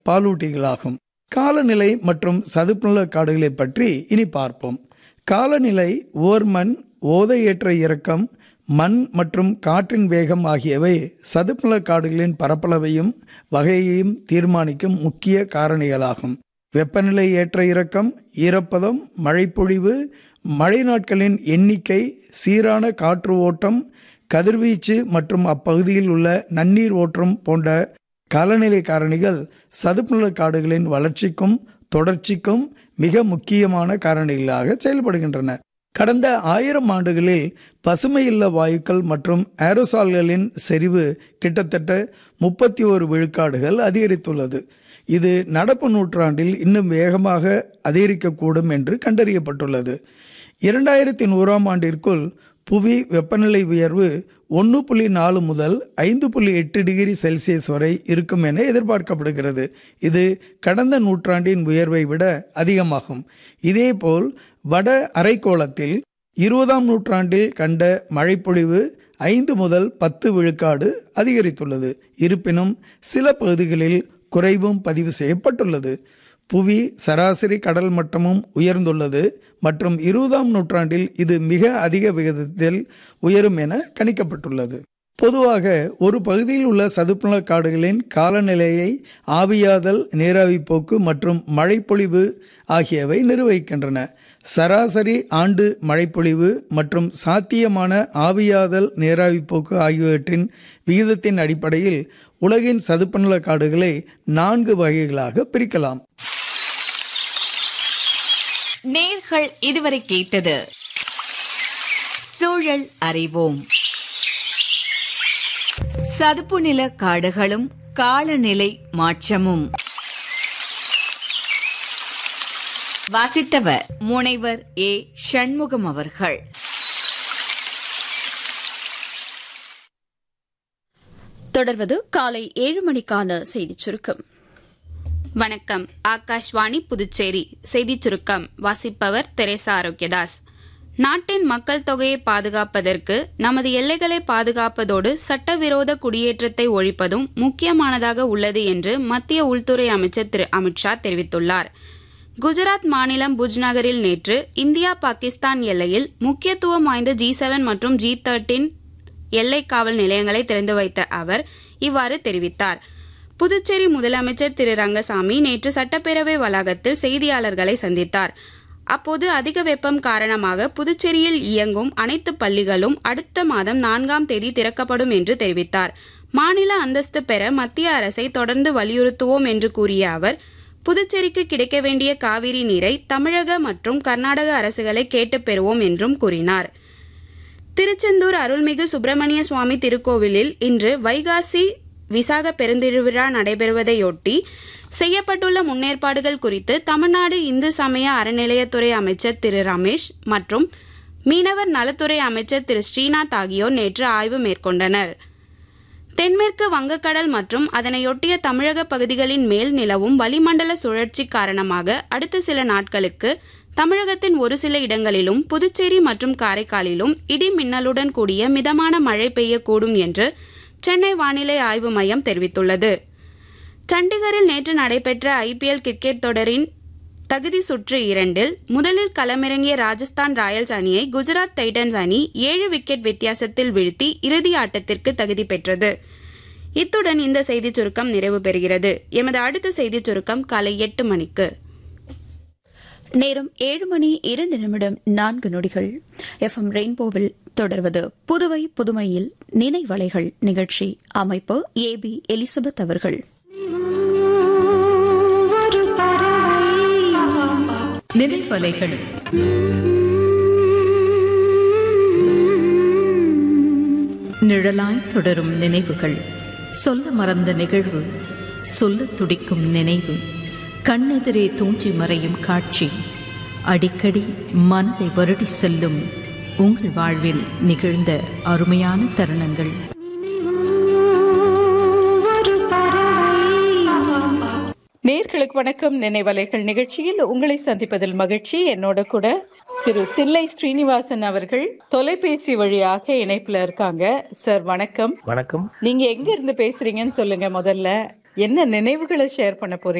பாலூட்டிகளாகும் காலநிலை மற்றும் சதுப்புநில காடுகளை பற்றி இனி பார்ப்போம் காலநிலை ஓர்மண் ஓதையேற்ற இறக்கம் மண் மற்றும் காற்றின் வேகம் ஆகியவை சதுப்புநில காடுகளின் பரப்பளவையும் வகையையும் தீர்மானிக்கும் முக்கிய காரணிகளாகும் வெப்பநிலை ஏற்ற இறக்கம் ஈரப்பதம் மழைப்பொழிவு மழை நாட்களின் எண்ணிக்கை சீரான காற்று ஓட்டம் கதிர்வீச்சு மற்றும் அப்பகுதியில் உள்ள நன்னீர் ஓட்டம் போன்ற காலநிலை காரணிகள் சதுப்புநில காடுகளின் வளர்ச்சிக்கும் தொடர்ச்சிக்கும் மிக முக்கியமான காரணிகளாக செயல்படுகின்றன கடந்த ஆயிரம் ஆண்டுகளில் பசுமையில்ல வாயுக்கள் மற்றும் ஏரோசால்களின் செறிவு கிட்டத்தட்ட முப்பத்தி ஒரு விழுக்காடுகள் அதிகரித்துள்ளது இது நடப்பு நூற்றாண்டில் இன்னும் வேகமாக அதிகரிக்கக்கூடும் என்று கண்டறியப்பட்டுள்ளது இரண்டாயிரத்தி நூறாம் ஆண்டிற்குள் புவி வெப்பநிலை உயர்வு ஒன்று புள்ளி நாலு முதல் ஐந்து புள்ளி எட்டு டிகிரி செல்சியஸ் வரை இருக்கும் என எதிர்பார்க்கப்படுகிறது இது கடந்த நூற்றாண்டின் உயர்வை விட அதிகமாகும் இதேபோல் வட அரைக்கோளத்தில் இருபதாம் நூற்றாண்டில் கண்ட மழைப்பொழிவு ஐந்து முதல் பத்து விழுக்காடு அதிகரித்துள்ளது இருப்பினும் சில பகுதிகளில் குறைவும் பதிவு செய்யப்பட்டுள்ளது புவி சராசரி கடல் மட்டமும் உயர்ந்துள்ளது மற்றும் இருபதாம் நூற்றாண்டில் இது மிக அதிக விகிதத்தில் உயரும் என கணிக்கப்பட்டுள்ளது பொதுவாக ஒரு பகுதியில் உள்ள சதுப்புநில காடுகளின் காலநிலையை ஆவியாதல் நீராவி போக்கு மற்றும் மழைப்பொழிவு ஆகியவை நிர்வகிக்கின்றன சராசரி ஆண்டு மழைப்பொழிவு மற்றும் சாத்தியமான ஆவியாதல் நீராவி போக்கு ஆகியவற்றின் விகிதத்தின் அடிப்படையில் உலகின் சதுப்புநில காடுகளை நான்கு வகைகளாக பிரிக்கலாம் நேர்கள் இதுவரை கேட்டது சூழல் அறிவோம் சதுப்பு நில காடுகளும் காலநிலை மாற்றமும் வாசித்தவர் முனைவர் ஏ சண்முகம் அவர்கள் தொடர்வது காலை ஏழு மணிக்கான செய்திச் சுருக்கம் வணக்கம் ஆகாஷ்வாணி புதுச்சேரி செய்திச் சுருக்கம் வாசிப்பவர் தெரேசா ஆரோக்கியதாஸ் நாட்டின் மக்கள் தொகையை பாதுகாப்பதற்கு நமது எல்லைகளை பாதுகாப்பதோடு சட்டவிரோத குடியேற்றத்தை ஒழிப்பதும் முக்கியமானதாக உள்ளது என்று மத்திய உள்துறை அமைச்சர் திரு அமித்ஷா தெரிவித்துள்ளார் குஜராத் மாநிலம் புஜ் நகரில் நேற்று இந்தியா பாகிஸ்தான் எல்லையில் முக்கியத்துவம் வாய்ந்த ஜி செவன் மற்றும் ஜி தேர்ட்டின் எல்லை காவல் நிலையங்களை திறந்து வைத்த அவர் இவ்வாறு தெரிவித்தார் புதுச்சேரி முதலமைச்சர் திரு ரங்கசாமி நேற்று சட்டப்பேரவை வளாகத்தில் செய்தியாளர்களை சந்தித்தார் அப்போது அதிக வெப்பம் காரணமாக புதுச்சேரியில் இயங்கும் அனைத்து பள்ளிகளும் அடுத்த மாதம் நான்காம் தேதி திறக்கப்படும் என்று தெரிவித்தார் மாநில அந்தஸ்து பெற மத்திய அரசை தொடர்ந்து வலியுறுத்துவோம் என்று கூறிய அவர் புதுச்சேரிக்கு கிடைக்க வேண்டிய காவிரி நீரை தமிழக மற்றும் கர்நாடக அரசுகளை கேட்டு பெறுவோம் என்றும் கூறினார் திருச்செந்தூர் அருள்மிகு சுப்பிரமணிய சுவாமி திருக்கோவிலில் இன்று வைகாசி விசாக பெருந்திருவிழா நடைபெறுவதையொட்டி செய்யப்பட்டுள்ள முன்னேற்பாடுகள் குறித்து தமிழ்நாடு இந்து சமய அறநிலையத்துறை அமைச்சர் திரு ரமேஷ் மற்றும் மீனவர் நலத்துறை அமைச்சர் திரு ஸ்ரீநாத் ஆகியோர் நேற்று ஆய்வு மேற்கொண்டனர் தென்மேற்கு வங்கக்கடல் மற்றும் அதனையொட்டிய தமிழக பகுதிகளின் மேல் நிலவும் வளிமண்டல சுழற்சி காரணமாக அடுத்த சில நாட்களுக்கு தமிழகத்தின் ஒரு சில இடங்களிலும் புதுச்சேரி மற்றும் காரைக்காலிலும் இடி மின்னலுடன் கூடிய மிதமான மழை பெய்யக்கூடும் என்று சென்னை வானிலை ஆய்வு மையம் தெரிவித்துள்ளது சண்டிகரில் நேற்று நடைபெற்ற ஐபிஎல் கிரிக்கெட் தொடரின் தகுதி சுற்று இரண்டில் முதலில் களமிறங்கிய ராஜஸ்தான் ராயல்ஸ் அணியை குஜராத் டைட்டன்ஸ் அணி ஏழு விக்கெட் வித்தியாசத்தில் வீழ்த்தி இறுதி ஆட்டத்திற்கு தகுதி பெற்றது இத்துடன் இந்த செய்திச் சுருக்கம் நிறைவு பெறுகிறது எமது அடுத்த செய்திச் சுருக்கம் காலை எட்டு மணிக்கு நேரம் ஏழு மணி இரண்டு நிமிடம் நான்கு நொடிகள் எஃப்எம் ரெயின்போவில் தொடர்வது புதுவை புதுமையில் நினைவலைகள் நிகழ்ச்சி அமைப்பு ஏ பி எலிசபெத் அவர்கள் நினைவலைகள் நிழலாய் தொடரும் நினைவுகள் சொல்ல மறந்த நிகழ்வு சொல்ல துடிக்கும் நினைவு கண்ணெதிரே தூஞ்சி மறையும் காட்சி அடிக்கடி மனதை வருடி செல்லும் உங்கள் வாழ்வில் நிகழ்ந்த அருமையான தருணங்கள் நேர்களுக்கு வணக்கம் நினைவலைகள் நிகழ்ச்சியில் உங்களை சந்திப்பதில் மகிழ்ச்சி என்னோட கூட திரு தில்லை ஸ்ரீனிவாசன் அவர்கள் தொலைபேசி வழியாக இணைப்புல இருக்காங்க சார் வணக்கம் வணக்கம் நீங்க எங்க இருந்து பேசுறீங்கன்னு சொல்லுங்க முதல்ல என்ன நினைவுகளை ஷேர் பண்ண போறீங்க